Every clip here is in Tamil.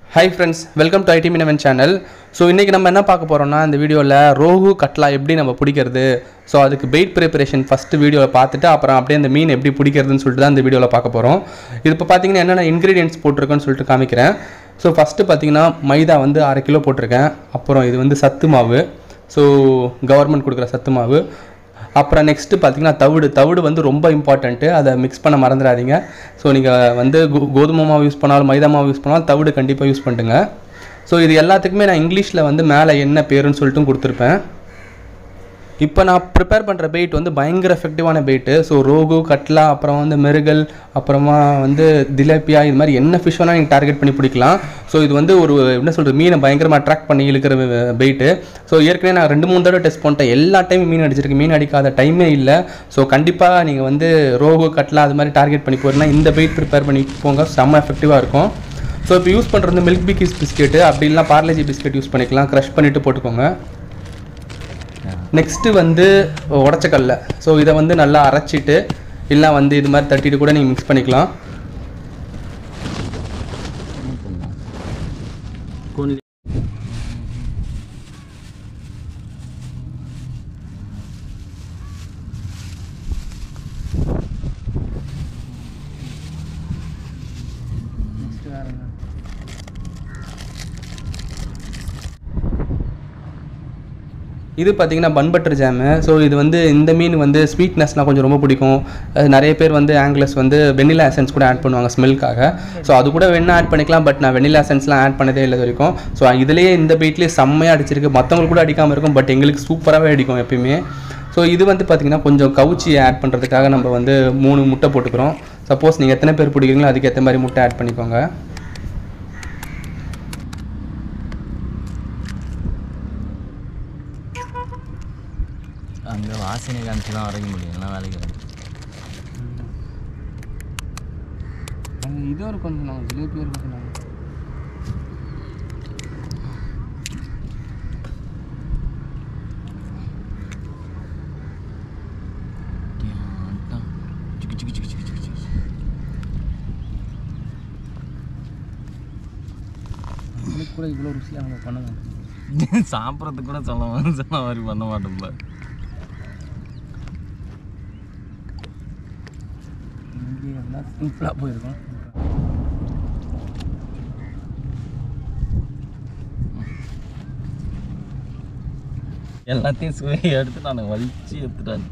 ஹாய் ஃப்ரெண்ட்ஸ் வெல்கம் டு ஐடி மினவன் சேனல் ஸோ இன்றைக்கி நம்ம என்ன பார்க்க போகிறோம்னா இந்த வீடியோவில் ரோகு கட்லா எப்படி நம்ம பிடிக்கிறது ஸோ அதுக்கு பெயிட் ப்ரிப்பரேஷன் ஃபஸ்ட்டு வீடியோவில் பார்த்துட்டு அப்புறம் அப்படியே அந்த மீன் எப்படி பிடிக்கிறதுன்னு சொல்லிட்டு தான் இந்த வீடியோவில் பார்க்க போகிறோம் இது இப்போ பார்த்தீங்கன்னா என்னென்ன இன்க்ரீடியன்ட்ஸ் போட்டிருக்கேன்னு சொல்லிட்டு காமிக்கிறேன் ஸோ ஃபஸ்ட்டு பார்த்தீங்கன்னா மைதா வந்து அரை கிலோ போட்டிருக்கேன் அப்புறம் இது வந்து சத்து மாவு ஸோ கவர்மெண்ட் கொடுக்குற சத்து மாவு அப்புறம் நெக்ஸ்ட்டு பார்த்தீங்கன்னா தவிடு தவிடு வந்து ரொம்ப இம்பார்ட்டண்ட்டு அதை மிக்ஸ் பண்ண மறந்துடாதீங்க ஸோ நீங்கள் வந்து கோ- கோதுமை மாவு யூஸ் பண்ணாலும் மைதா மாவு யூஸ் பண்ணாலும் தவிடு கண்டிப்பாக யூஸ் பண்ணுங்க ஸோ இது எல்லாத்துக்குமே நான் இங்கிலீஷில் வந்து மேலே என்ன பேருன்னு சொல்லிட்டு கொடுத்துருப்பேன் இப்போ நான் ப்ரிப்பேர் பண்ணுற பெயிட் வந்து பயங்கர எஃபெக்டிவான பெயிட்டு ஸோ ரோகு கட்லா அப்புறம் வந்து மெருகல் அப்புறமா வந்து திலேப்பியா இது மாதிரி என்ன ஃபிஷ் வேணால் நீங்கள் டார்கெட் பண்ணி பிடிக்கலாம் ஸோ இது வந்து ஒரு என்ன சொல்கிறது மீனை பயங்கரமாக அட்ராக்ட் பண்ணி இழுக்கிற பெயிட்டு ஸோ ஏற்கனவே நான் ரெண்டு மூணு தடவை டெஸ்ட் பண்ணிட்டேன் எல்லா டைமும் மீன் அடிச்சிருக்கு மீன் அடிக்காத டைமே இல்லை ஸோ கண்டிப்பாக நீங்கள் வந்து ரோகு கட்லா அது மாதிரி டார்கெட் பண்ணி போகிறீங்கன்னா இந்த பெயிட் ப்ரிப்பேர் பண்ணி போங்க செம்ம எஃபெக்டிவாக இருக்கும் ஸோ இப்போ யூஸ் பண்ணுறது மில்க் பிக்கிஸ் பிஸ்கெட்டு அப்படி இல்லைனா பார்லேஜி பிஸ்கெட் யூஸ் பண்ணிக்கலாம் க்ரஷ் பண்ணிவிட்டு போட்டுக்கோங்க நெக்ஸ்ட்டு வந்து உடச்சக்கல்ல ஸோ இதை வந்து நல்லா அரைச்சிட்டு இல்லை வந்து இது மாதிரி தட்டிட்டு கூட நீங்கள் மிக்ஸ் பண்ணிக்கலாம் இது பார்த்தீங்கன்னா பன் பட்டர் ஜாமு ஸோ இது வந்து இந்த மீன் வந்து ஸ்வீட்னஸ்லாம் கொஞ்சம் ரொம்ப பிடிக்கும் அது நிறைய பேர் வந்து ஆங்கிலஸ் வந்து வெண்ணிலா எசன்ஸ் கூட ஆட் பண்ணுவாங்க ஸ்மெல்க்காக ஸோ அது கூட வேணா ஆட் பண்ணிக்கலாம் பட் நான் வெண்ணிலா எசன்ஸ்லாம் ஆட் பண்ணதே இல்லை இது வரைக்கும் ஸோ இதுலேயே இந்த பீட்லேயே செம்மையாக அடிச்சிருக்கு மற்றவங்களுக்கு கூட அடிக்காமல் இருக்கும் பட் எங்களுக்கு சூப்பராகவே அடிக்கும் எப்பயுமே ஸோ இது வந்து பார்த்தீங்கன்னா கொஞ்சம் கவுச்சி ஆட் பண்ணுறதுக்காக நம்ம வந்து மூணு முட்டை போட்டுக்கிறோம் சப்போஸ் நீங்கள் எத்தனை பேர் பிடிக்கிறீங்களோ அதுக்கேற்ற மாதிரி முட்டை ஆட் பண்ணிக்கோங்க அங்கே வாசனை காமிச்சு தான் வரைக்க முடியும் எல்லாம் வேலைக்கு வரும் இதுவும் இருக்கும் நாங்கள் ஜிலேபி இருக்கும் சிக்கு சிக்கு சிக்கு சிக்கு சிக்கு சிக்கு. உங்களுக்கு கூட இவ்வளோ ருசியாக நம்ம பண்ணலாம் சாப்பிட்றதுக்கு கூட சொல்ல சொன்ன மாதிரி பண்ண மாட்டோம்ல இங்கே எல்லாம் சிம்பிளாக போயிருக்கோம் எல்லாத்தையும் சுவையை எடுத்து நான் வலிச்சு எடுத்துட்டேன்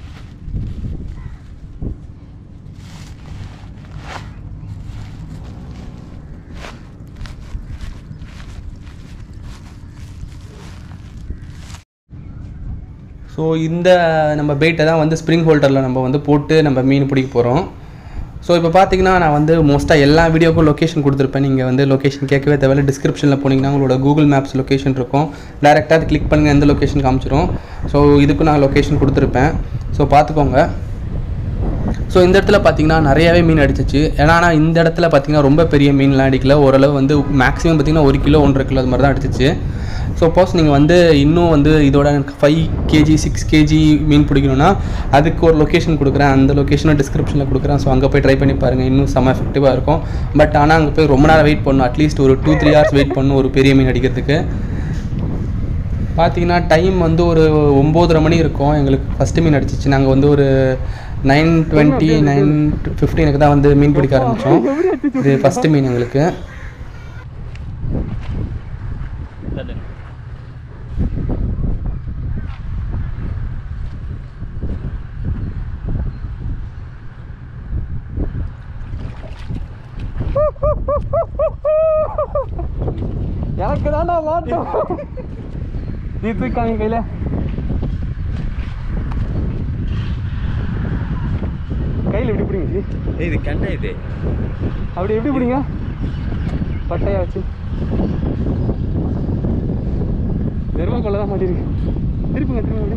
ஸோ இந்த நம்ம பெயிட்டை தான் வந்து ஸ்ப்ரிங் ஹோல்டரில் நம்ம வந்து போட்டு நம்ம மீன் பிடிக்க போகிறோம் ஸோ இப்போ பார்த்தீங்கன்னா நான் வந்து மோஸ்ட்டாக எல்லா வீடியோக்கும் லொக்கேஷன் கொடுத்துருப்பேன் நீங்கள் வந்து லொக்கேஷன் கேட்கவே தேவையில்ல டிஸ்கிரிப்ஷனில் போனீங்கன்னா உங்களோட கூகுள் மேப்ஸ் லொக்கேஷன் இருக்கும் டேரெக்டாக அது கிளிக் பண்ணுங்கள் எந்த லொக்கேஷன் காமிச்சிரும் ஸோ இதுக்கும் நான் லொக்கேஷன் கொடுத்துருப்பேன் ஸோ பார்த்துக்கோங்க ஸோ இந்த இடத்துல பார்த்தீங்கன்னா நிறையவே மீன் அடிச்சிச்சு ஏன்னா ஆனால் இந்த இடத்துல பார்த்தீங்கன்னா ரொம்ப பெரிய மீன்லாம் அடிக்கல ஓரளவு வந்து மேக்ஸிமம் பார்த்தீங்கன்னா ஒரு கிலோ ஒன்றரை கிலோ அது மாதிரி தான் அடிச்சிச்சு சப்போஸ் நீங்கள் வந்து இன்னும் வந்து இதோட ஃபைவ் கேஜி சிக்ஸ் கேஜி மீன் பிடிக்கணும்னா அதுக்கு ஒரு லொக்கேஷன் கொடுக்குறேன் அந்த லொக்கேஷனை டிஸ்கிரிப்ஷனில் கொடுக்குறேன் ஸோ அங்கே போய் ட்ரை பண்ணி பாருங்கள் இன்னும் செம்ம எஃபெக்டிவாக இருக்கும் பட் ஆனால் அங்கே போய் ரொம்ப நேரம் வெயிட் பண்ணணும் அட்லீஸ்ட் ஒரு டூ த்ரீ ஹவர்ஸ் வெயிட் பண்ணணும் ஒரு பெரிய மீன் அடிக்கிறதுக்கு பார்த்தீங்கன்னா டைம் வந்து ஒரு ஒம்போதரை மணி இருக்கும் எங்களுக்கு ஃபஸ்ட்டு மீன் அடிச்சிச்சு நாங்கள் வந்து ஒரு நைன் டுவெண்ட்டி நைன் ஃபிஃப்டீனுக்கு தான் வந்து மீன் பிடிக்க ஆரம்பித்தோம் இது ஃபஸ்ட்டு மீன் எங்களுக்கு எனக்கு தான்டா மாட்டோம் நீ தூக்காங்க கையில் கையில் எப்படி பிடிங்க ஜி இது கண்டா இது அப்படி எப்படி பிடிங்க பட்டையா வச்சு வெறுமக்கொள்ள தான் மாட்டிருக்கு திருப்புங்க திருப்புங்க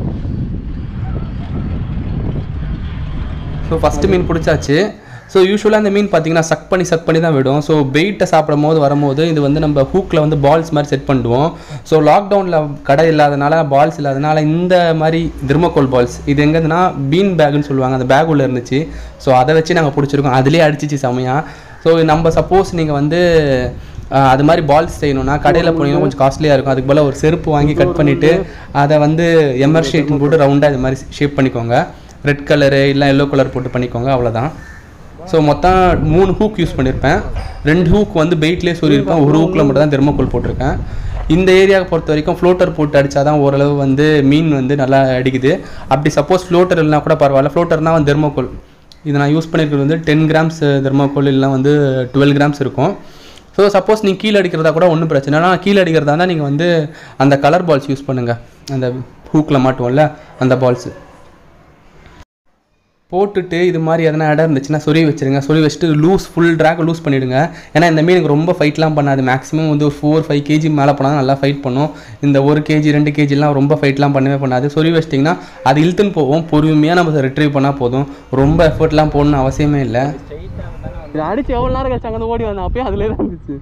ஸோ ஃபஸ்ட்டு மீன் பிடிச்சாச்சு ஸோ யூஸ்வலாக இந்த மீன் பார்த்தீங்கன்னா சக் பண்ணி சக் பண்ணி தான் விடும் ஸோ பெயிட்டை சாப்பிடும் போது வரும்போது இது வந்து நம்ம ஹூக்கில் வந்து பால்ஸ் மாதிரி செட் பண்ணிடுவோம் ஸோ லாக்டவுனில் கடை இல்லாதனால பால்ஸ் இல்லாதனால இந்த மாதிரி திருமக்கோல் பால்ஸ் இது எங்கேருந்துன்னா பீன் பேக்குன்னு சொல்லுவாங்க அந்த பேக் உள்ள இருந்துச்சு ஸோ அதை வச்சு நாங்கள் பிடிச்சிருக்கோம் அதுலேயே அடிச்சிச்சு செமையாக ஸோ நம்ம சப்போஸ் நீங்கள் வந்து ஆஹ் அது மாதிரி பால்ஸ் செய்யணும்னா கடையில் போனீங்கன்னா கொஞ்சம் காஸ்ட்லியாக இருக்கும் அதுக்கு பதிலா ஒரு செருப்பு வாங்கி கட் பண்ணிவிட்டு அதை வந்து எம்ஆர் ஷீட்னு போட்டு ரவுண்டாக இது மாதிரி ஷேப் பண்ணிக்கோங்க ரெட் கலரு இல்லை எல்லோ கலர் போட்டு பண்ணிக்கோங்க அவ்வளோதான் ஸோ மொத்தம் மூணு ஹூக் யூஸ் பண்ணியிருப்பேன் ரெண்டு ஹூக் வந்து வெயிட்லேயே சொல்லியிருப்பேன் ஒரு ஹூக்கில் மட்டும் தான் தெர்மோகோல் போட்டிருக்கேன் இந்த ஏரியாவை பொறுத்த வரைக்கும் ஃப்ளோட்டர் போட்டு அடித்தா தான் ஓரளவு வந்து மீன் வந்து நல்லா அடிக்குது அப்படி சப்போஸ் ஃப்ளோட்டர் இல்லைனா கூட பரவாயில்ல ஃப்ளோட்டர்னால் வந்து தெர்மோகோல் இது நான் யூஸ் பண்ணியிருக்கிறது வந்து டென் கிராம்ஸ் தெர்மோகோல் இல்லைனா வந்து டுவெல் கிராம்ஸ் இருக்கும் ஸோ சப்போஸ் நீங்கள் கீழே அடிக்கிறதா கூட ஒன்றும் பிரச்சனை இல்லை ஆனால் கீழே அடிக்கிறதா இருந்தால் நீங்கள் வந்து அந்த கலர் பால்ஸ் யூஸ் பண்ணுங்கள் அந்த ஹூக்கில் மாட்டுவோம்ல அந்த பால்ஸு போட்டுட்டு இது மாதிரி எதனா இடம் இருந்துச்சுன்னா சொறி வச்சிருங்க சொறி வச்சுட்டு லூஸ் ஃபுல் ட்ராக் லூஸ் பண்ணிவிடுங்க ஏன்னா இந்த மீனுக்கு ரொம்ப ஃபைட்லாம் பண்ணாது மேக்ஸிமம் வந்து ஒரு ஃபோர் ஃபைவ் கேஜி மேலே போனால் நல்லா ஃபைட் பண்ணும் இந்த ஒரு கேஜி ரெண்டு கேஜிலாம் ரொம்ப ஃபைட்லாம் பண்ணவே பண்ணாது சொறி வச்சிட்டிங்கன்னா அது இழுத்துன்னு போவோம் பொறுமையாக நம்ம ரிட்ரீவ் பண்ணால் போதும் ரொம்ப எஃபர்ட்லாம் போடணும்னு அவசியமே இல்லை இது அடிச்சு எவ்வளோ நேரம் கழிச்சு அங்கே ஓடி வந்தேன் அப்பயே அதுலேயே தான் இருந்துச்சு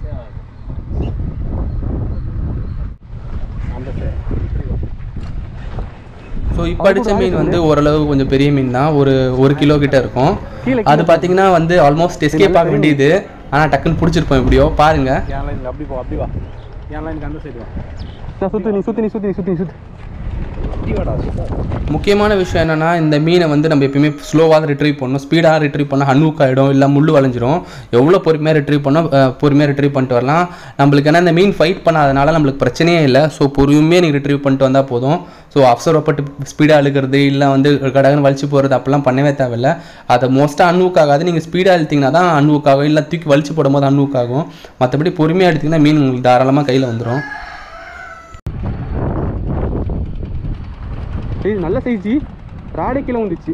ஸோ இப்போ அடித்த மீன் வந்து ஓரளவு கொஞ்சம் பெரிய மீன் தான் ஒரு ஒரு கிலோ கிட்ட இருக்கும் அது பார்த்தீங்கன்னா வந்து ஆல்மோஸ்ட் எஸ்கேப் ஆக வேண்டியது ஆனால் டக்குன்னு பிடிச்சிருப்போம் எப்படியோ பாருங்க என் லைனுக்கு அப்படி போ அப்படி வா என் லைனுக்கு அந்த சைடு வா சுற்றி நீ சுற்றி நீ சுற்றி நீ சுற்றி நீ சுற்றி அப்படி வாடா முக்கியமான விஷயம் என்னன்னா இந்த மீனை வந்து நம்ம எப்பயுமே ஸ்லோவாக ரிட்ரீவ் பண்ணணும் ஸ்பீடாக ரிட்ரீவ் பண்ணால் ஹன்னுக் ஆகிடும் இல்லை முள்ளு வளைஞ்சிரும் எவ்வளோ பொறுமையாக ரிட்ரீவ் பண்ணோம் பொறுமையாக ரிட்ரீவ் பண்ணிட்டு வரலாம் நம்மளுக்கு ஏன்னா இந்த மீன் ஃபைட் பண்ணாதனால நம்மளுக்கு பிரச்சனையே இல்லை ஸோ பொறுமையாக நீங்கள் ரிட்ரீவ் பண்ணிட்டு வந்தால் போதும் ஸோ அவசரப்பட்டு ஸ்பீடாக அழுகிறது இல்லை வந்து கடகன்னு வலிச்சு போகிறது அப்பெல்லாம் பண்ணவே தேவையில்ல அதை மோஸ்ட்டாக அன்வுக் ஆகாது நீங்கள் ஸ்பீடாக இழுத்தீங்கன்னா தான் அன்வுக் ஆகும் இல்லை தூக்கி வலிச்சு போடும்போது அன்வுக் ஆகும் மற்றபடி பொறுமையாக எடுத்திங்கன்னா மீன் உங்களுக்கு தாராளமாக கையில் வந்துடும் சைஸ் நல்ல சைஸ் ஜி ராடே கிலோ வந்துச்சு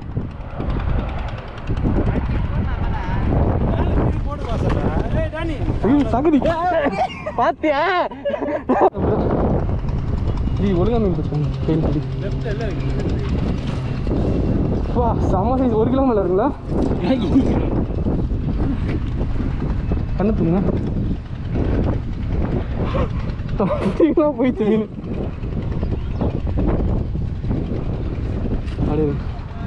ஐயோ, சகதி பாத்தியா ஜி ஒழுங்கா மீன் பிடிச்சாங்க கையில் பிடி வா செம்ம சைஸ் ஒரு கிலோ மேலே இருக்குங்களா கண்ணு தூங்க கிலோ போயிடுச்சு மீன் அப்படியே இரு.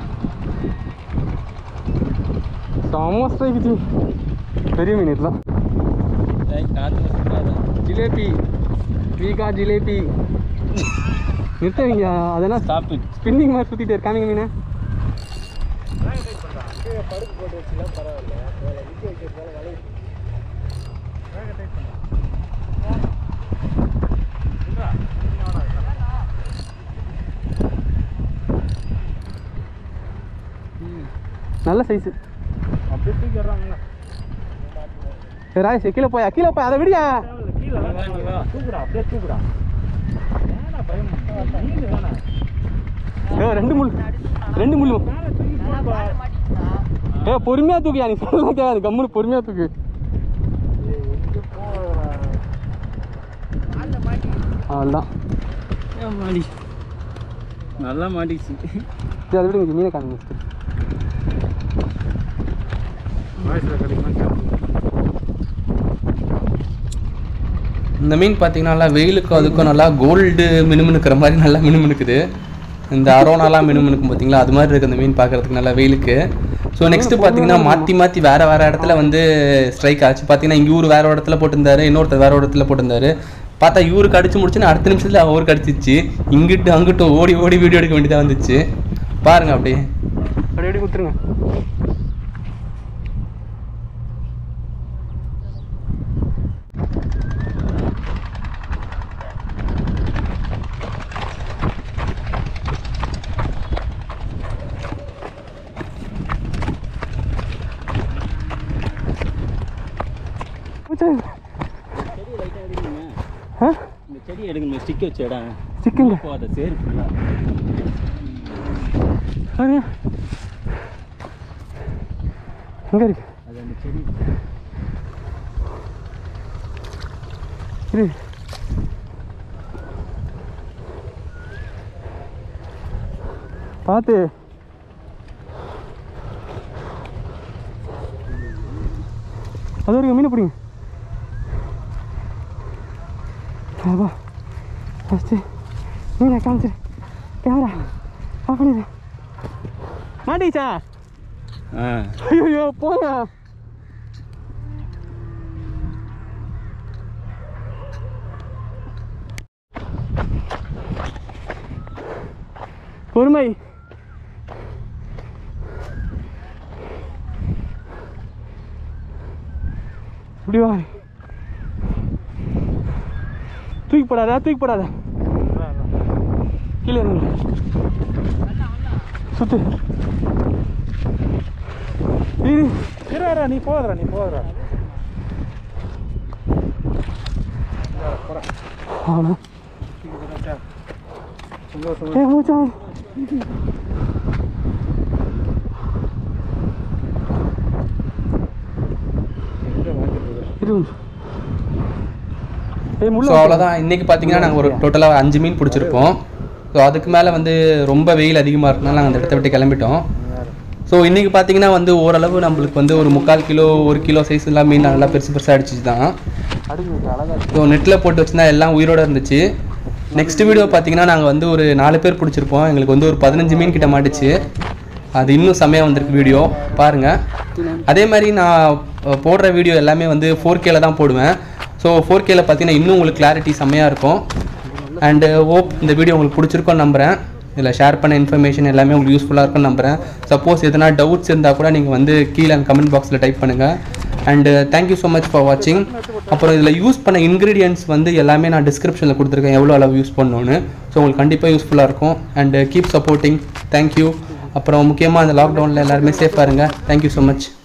செம்ம ஸ்ட்ரைக் ஜி பெரிய மீன் இதெல்லாம் ஜிலேபி வீகா ஜிலேபி நிறுத்தவீங்க அதெல்லாம் ஸ்டாப் இட் ஸ்பின்னிங் மாதிரி சுற்றிட்டு இருக்காங்க மீனை நல்ல சைஸு அப்படியே தூக்கிடுறாங்க ராயஸ் கீழே போயா கீழே போய் அதை விடியா தூக்குடா அப்படியே தூக்குடா ஏன்னா பயம் நீங்க வேணா ஏ ரெண்டு முள் ரெண்டு முள்ளு ஏ பொறுமையாக தூக்கியா நீ சொல்ல கேட்காது கம்முனு பொறுமையாக தூக்கு அவ்வளோதான் மாடி நல்லா மாட்டிச்சு சரி அதை விடுங்க மீனை காணுங்க வாய்ஸில் கிடைக்குமா இந்த மீன் பார்த்தீங்கன்னா நல்லா வெயிலுக்கும் அதுக்கும் நல்லா கோல்டு மினுமினுக்கிற மாதிரி நல்லா மினுமினுக்குது இந்த அரோனாலாம் மினுமினுக்கும் பார்த்தீங்களா அது மாதிரி இருக்குது அந்த மீன் பார்க்கறதுக்கு நல்லா வெயிலுக்கு ஸோ நெக்ஸ்ட்டு பார்த்தீங்கன்னா மாற்றி மாற்றி வேறு வேறு இடத்துல வந்து ஸ்ட்ரைக் ஆச்சு பார்த்தீங்கன்னா இங்கே இவரு வேறு இடத்துல போட்டிருந்தாரு இன்னொருத்தர் வேறு இடத்துல போட்டிருந்தாரு பார்த்தா இவருக்கு அடிச்சு முடிச்சுன்னு அடுத்த நிமிஷத்தில் அவருக்கு அடிச்சிச்சு இங்கிட்டு அங்கிட்டு ஓடி ஓடி வீடியோ எடுக்க வேண்டியதாக வந்துச்சு பாருங்க அப்படியே அப்படி அப்படி கொடுத்துருங்க மச்சான், ஆ இந்த செடி எடுங்க ஸ்டிக் வச்சு இடம் சிக்கங்க போகாத சேரு ஃபுல்லாக பாருங்க எங்க இருக்கு அது அந்த செடி இரு பார்த்து அது வரைக்கும் மீனை பிடிங்க வா ஃபஸ்ட்டு மீனை காமிச்சிரு கேமரா ஆஃப் பண்ணிடு மாட்டிச்சா ஆ ஐயோ போங்க பொறுமை இப்படி வா தூக்கி போடாத தூக்கி போடாத கீழே இறங்கு சுத்து இரு இரு நீ போதுற நீ போதுற அவனா சந்தோஷம் ஏ மூச்சா எங்க வாங்கிட்டு இரு ஏய் முள்ள ஸோ அவ்வளோதான் இன்றைக்கி பார்த்தீங்கன்னா நாங்கள் ஒரு டோட்டலாக அஞ்சு மீன் பிடிச்சிருப்போம் ஸோ அதுக்கு மேலே வந்து ரொம்ப வெயில் அதிகமாக இருக்கனால நாங்கள் அந்த இடத்த விட்டு கிளம்பிட்டோம் ஸோ இன்றைக்கி பார்த்தீங்கன்னா வந்து ஓரளவு நம்மளுக்கு வந்து ஒரு முக்கால் கிலோ ஒரு கிலோ சைஸ் எல்லாம் மீன் நல்லா பெருசு பெருசாக அடிச்சிச்சு தான் ஸோ நெட்டில் போட்டு வச்சிருந்தா எல்லாம் உயிரோட இருந்துச்சு நெக்ஸ்ட் வீடியோ பார்த்தீங்கன்னா நாங்கள் வந்து ஒரு நாலு பேர் பிடிச்சிருப்போம் எங்களுக்கு வந்து ஒரு பதினஞ்சு மீன் கிட்ட மாட்டுச்சு அது இன்னும் செம்மையாக வந்திருக்கு வீடியோ பாருங்கள் அதே மாதிரி நான் அஹ், போடுற வீடியோ எல்லாமே வந்து ஃபோர் கேல தான் போடுவேன் ஸோ ஃபோர் கேல பார்த்தீங்கன்னா இன்னும் உங்களுக்கு கிளாரிட்டி செம்மையாக இருக்கும் அண்டு ஓப் இந்த வீடியோ உங்களுக்கு பிடிச்சிருக்கோன்னு நம்புகிறேன் இதில் ஷேர் பண்ண இன்ஃபர்மேஷன் எல்லாமே உங்களுக்கு யூஸ்ஃபுல்லாக இருக்கும்னு நம்புகிறேன் சப்போஸ் எதனா டவுட்ஸ் இருந்தால் கூட நீங்கள் வந்து கீழே கமெண்ட் பாக்ஸில் டைப் பண்ணுங்கள் and thank you so much for வாட்சிங் அப்புறம் இதில் யூஸ் பண்ண இன்க்ரீடியன்ஸ் வந்து எல்லாமே நான் டிஸ்கிரிப்ஷனில் கொடுத்துருக்கேன் எவ்வளோ அளவு யூஸ் பண்ணணும்னு ஸோ உங்களுக்கு கண்டிப்பாக யூஸ்ஃபுல்லாக இருக்கும் அண்டு கீப் சப்போர்ட்டிங் தேங்க்யூ அப்புறம் முக்கியமாக அந்த லாக்டவுனில் எல்லாருமே சேஃபாக இருங்க தேங்க்யூ ஸோ மச்